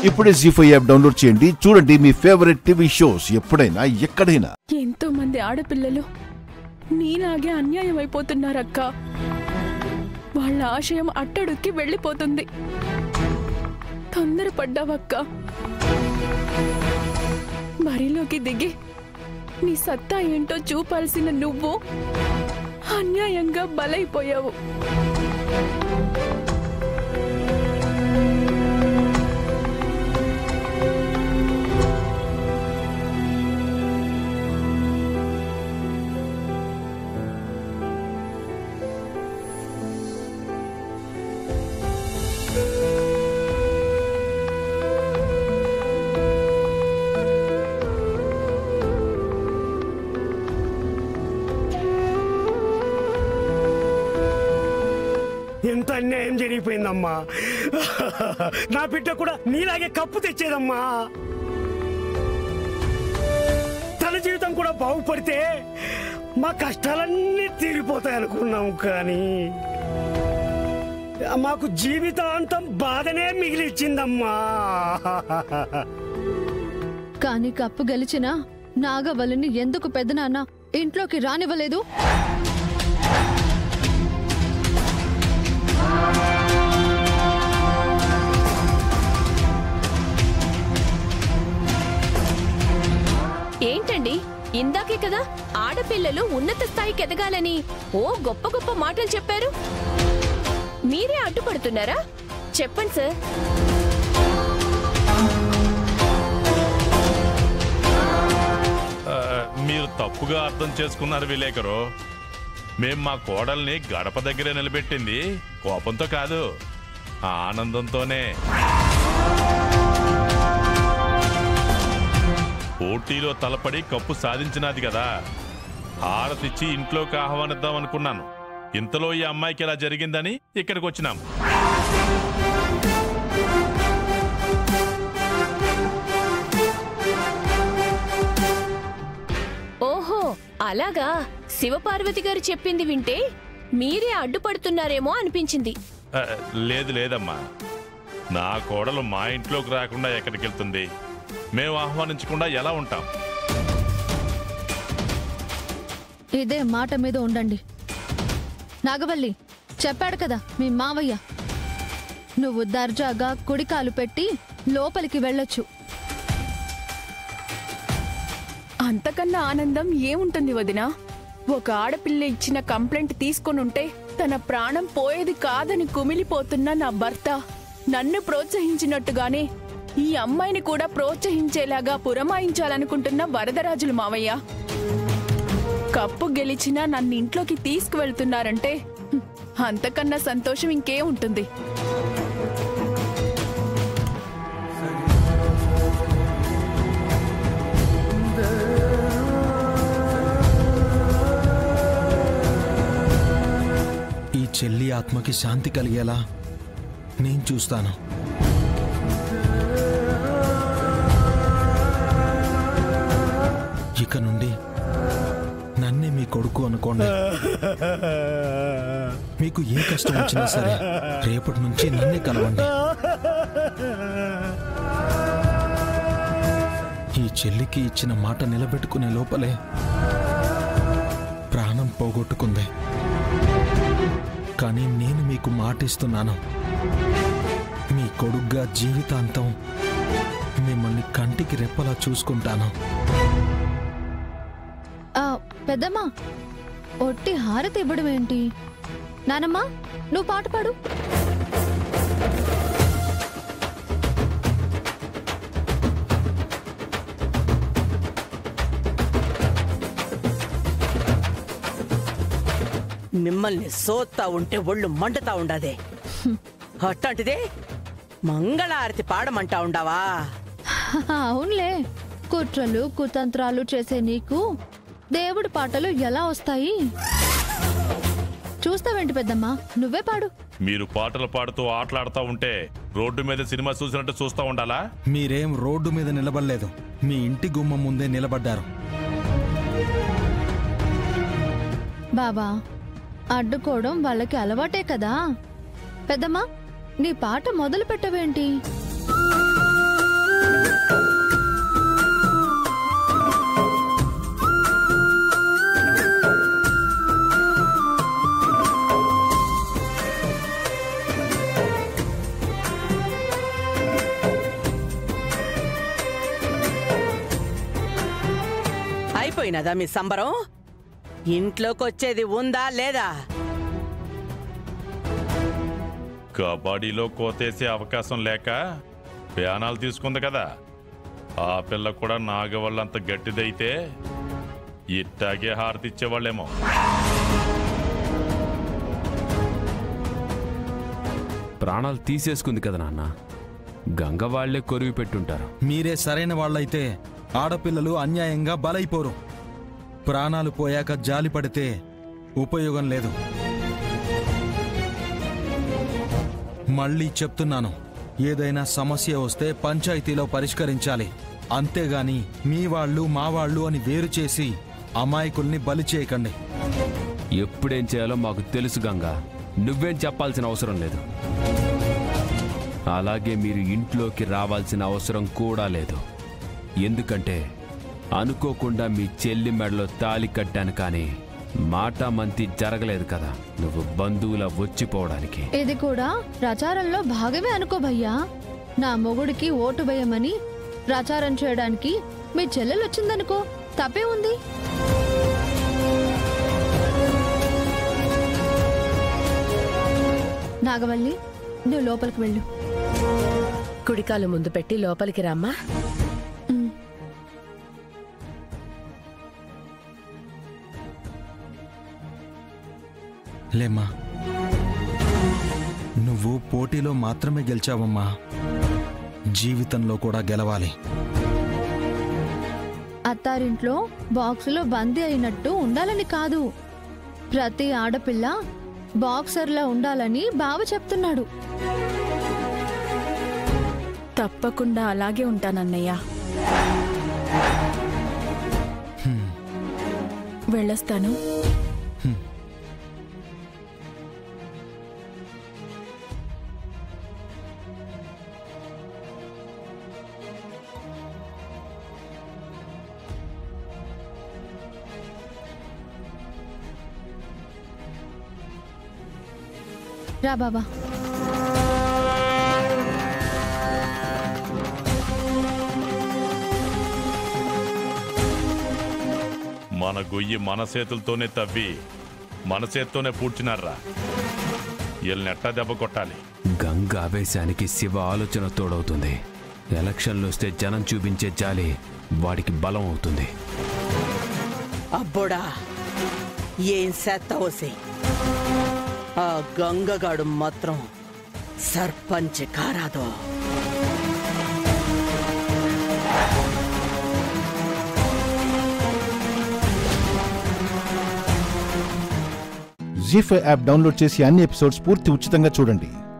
ఇప్పుడే G five app download చేయండి చూడండి మీ ఫేవరెట్ టీవీ షోస్ ఎప్పుడైనా ఎక్కడైనా ఎంతో మంది ఆడపిల్లలు నీలాగే అన్యాయం అయిపోతున్నారక్క వాళ్ళ ఆశయం అట్టడుక్కి వెళ్ళిపోతుంది తొందరపడ్డావక్క బరిలోకి దిగి నీ సత్తా ఏంటో చూపాల్సిన నువ్వు అన్యాయంగా బలైపోయావు ఎంత అన్యాయం జరిగిపోయిందమ్మా నా బిడ్డ కూడా నీలాగే కప్పు తెచ్చేదమ్మా తన జీవితం కూడా బాగుపడితే మా కష్టాలన్నీ తీరిపోతాయి అనుకున్నాం కానీ మాకు జీవితాంతం బాధనే మిగిలిచ్చిందమ్మా కాని కప్పు గెలిచిన నాగవల్లిని ఎందుకు పెదనాన్న ఇంట్లోకి రానివ్వలేదు ఏంటండి ఇందాకే కదా ఆడపిల్లలు ఉన్నత స్థాయికి ఎదగాలని ఓ గొప్ప గొప్ప మాటలు చెప్పారు మీరే అడ్డుపడుతున్నారా చెప్పండి సార్ ఆ, మీరు తప్పుగా అర్థం చేసుకున్నారు విలేకరు మేం మా కోడల్ని గడప దగ్గరే నిలబెట్టింది కోపంతో కాదు ఆనందంతోనే పోటీలో తలపడి కప్పు సాధించినది కదా హారతిచ్చి ఇంట్లోకి ఆహ్వానిద్దాం అనుకున్నాను ఇంతలో ఈ అమ్మాయికి ఇలా జరిగిందని ఇక్కడికి వచ్చినాం ఓహో అలాగా శివపార్వతి గారు చెప్పింది వింటే మీరే అడ్డుపడుతున్నారేమో అనిపించింది ఆ, లేదు లేదమ్మా నా కోడలు మా ఇంట్లోకి రాకుండా ఎక్కడికి వెళ్తుంది మేము ఆహ్వానించకుండా ఎలా ఉంటాం ఇదే మాట మీద ఉండండి నాగవల్లి చెప్పాడు కదా మీ మావయ్య నువ్వు దర్జాగా కుడికాలు పెట్టి లోపలికి వెళ్ళొచ్చు అంతకన్నా ఆనందం ఏముంటుంది వదినా ఒక ఆడపిల్ల ఇచ్చిన కంప్లైంట్ తీసుకొనుంటే తన ప్రాణం పోయేది కాదని కుమిలిపోతున్న నా భర్త నన్ను ప్రోత్సహించినట్టుగానే ఈ అమ్మాయిని కూడా ప్రోత్సహించేలాగా పురమాయించాలనుకుంటున్న వరదరాజులు మావయ్య కప్పు గెలిచినా నన్ను ఇంట్లోకి తీసుకువెళ్తున్నారంటే హ్మ్, అంతకన్నా సంతోషం ఇంకే ఉంటుంది ఈ చెల్లి ఆత్మకి శాంతి కలిగేలా నేను చూస్తాను ఇక నుండి నన్నే మీ కొడుకు అనుకోండి మీకు ఏ కష్టం వచ్చినా సరే రేపటి నుంచి నన్నే కలవండి ఈ చెల్లికి ఇచ్చిన మాట నిలబెట్టుకునే లోపలే ప్రాణం పోగొట్టుకుంది కానీ నేను మీకు మాటిస్తున్నాను మీ కొడుగ్గా జీవితాంతం మిమ్మల్ని కంటికి రెప్పలా చూసుకుంటాను ఆ, పెద్దమ్మా ఒట్టి హారతి ఇవ్వడం ఏంటి నానమ్మా నువ్వు పాట పాడు మిమ్మల్ని సోత్తా ఉంటే ఒళ్ళు మండుతా ఉండాదే అట్లాంటిదే మంగళారతి పాడమంటా ఉండావా అవునులే కుట్రలు కుతంత్రాలు చేసే నీకు దేవుడి పాటలు ఎలా వస్తాయి చూస్తావేంటి పెద్దమ్మా నువ్వే పాడు మీరు పాటలు పాడుతూ ఆటలాడుతూ ఉంటే రోడ్డు మీద సినిమా చూసినట్టు చూస్తూ ఉండాలా మీరేం రోడ్డు మీద నిలబడలేదు మీ ఇంటి గుమ్మం ముందే నిలబడ్డారు బాబా అడ్డుకోవడం వాళ్ళకి అలవాటే కదా పెద్దమ్మా నీ పాట మొదలు పెట్టవేంటి అయిపోయినదా మీ సంబరం ఇంట్లోకి వచ్చేది ఉందా లేదా కబడ్డీలో కోతేసే అవకాశం లేక ప్యానాలు తీసుకుంది కదా ఆ పిల్ల కూడా నాగవల్లంత గట్టిదైతే ఇట్టాగే హారతి ఇచ్చేవాళ్ళేమో ప్రాణాలు తీసేసుకుంది కదా నాన్న గంగ వాళ్లే కొరివి పెట్టుంటారు మీరే సరైన వాళ్ళైతే ఆడపిల్లలు అన్యాయంగా బలైపోరు ప్రాణాలు పోయాక జాలి పడితే ఉపయోగం లేదు మళ్ళీ చెప్తున్నాను ఏదైనా సమస్య వస్తే పంచాయతీలో పరిష్కరించాలి అంతేగాని మీ వాళ్ళు మా వాళ్ళు అని వేరు చేసి అమాయకుల్ని బలి చేయకండి ఎప్పుడేం చేయాలో మాకు తెలుసు గంగ నువ్వేం చెప్పాల్సిన అవసరం లేదు అలాగే మీరు ఇంట్లోకి రావాల్సిన అవసరం కూడా లేదు ఎందుకంటే అనుకోకుండా మీ చెల్లి మెడలో తాలి కట్టాను కానీ మాట మంతి జరగలేదు కదా నువ్వు బంధువుల వచ్చిపోవడానికి ఇది కూడా ప్రచారంలో భాగమే అనుకో భయ్యా నా మొగుడికి ఓటు వేయమని ప్రచారం చేయడానికి మీ చెల్లెలు వచ్చిందనుకో తప్పే ఉంది నాగవల్లి నువ్వు లోపలికి వెళ్ళు కుడికాలు ముందు పెట్టి లోపలికి రామ్మా ఉమ్. లేమ్మా నువ్వు పోటీలో మాత్రమే గెలిచావమ్మా జీవితంలో కూడా గెలవాలి అత్తారింట్లో బాక్సులో బందీ అయినట్టు ఉండాలని కాదు ప్రతి ఆడపిల్ల బాక్సర్లా ఉండాలని బావ చెప్తున్నాడు తప్పకుండా అలాగే ఉంటానన్నయ్య వెళ్ళొస్తాను రా బాబా మన గొయ్యి మన చేతులతోనే తవ్వి మన చేత్తోనే పూడ్చినారా వీళ్ళని ఎట్టా దెబ్బ కొట్టాలి గంగ ఆవేశానికి శివ ఆలోచన తోడవుతుంది ఎలక్షన్లు వస్తే జనం చూపించే జాలి వాడికి బలం అవుతుంది అబ్బోడా ఏం సెత్తవసి ఆ గంగగాడు మాత్రం సర్పంచ్ కారాదో జీ ఫైవ్ యాప్ డౌన్లోడ్ చేసి అన్ని ఎపిసోడ్స్ పూర్తి ఉచితంగా చూడండి